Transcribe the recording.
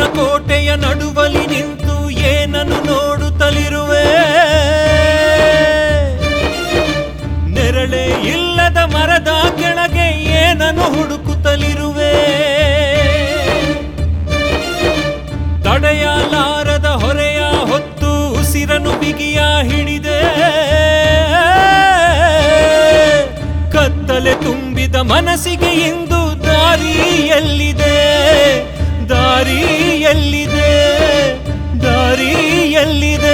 ಕೋಟೆಯ ನಡುವಲಿ ನಿಂತು ಏನನ್ನು ನೋಡುತ್ತಲಿರುವೆ ನೆರಳೆ ಇಲ್ಲದ ಮರದ ಕೆಳಗೆ ಏನನ್ನು ಹುಡುಕುತ್ತಲಿರುವೆ ತಡೆಯಲಾರದ ಹೊರೆಯ ಹೊತ್ತು ಉಸಿರನು ಬಿಗಿಯ ಹಿಡಿದೆ ಕತ್ತಲೆ ತುಂಬಿದ ಮನಸ್ಸಿಗೆ ಇಂದು ದಾರಿ ಎಲ್ಲಿದೆ ದಾರಿ ಎಲ್ಲಿದೆ ದಾರಿ ಎಲ್ಲಿದೆ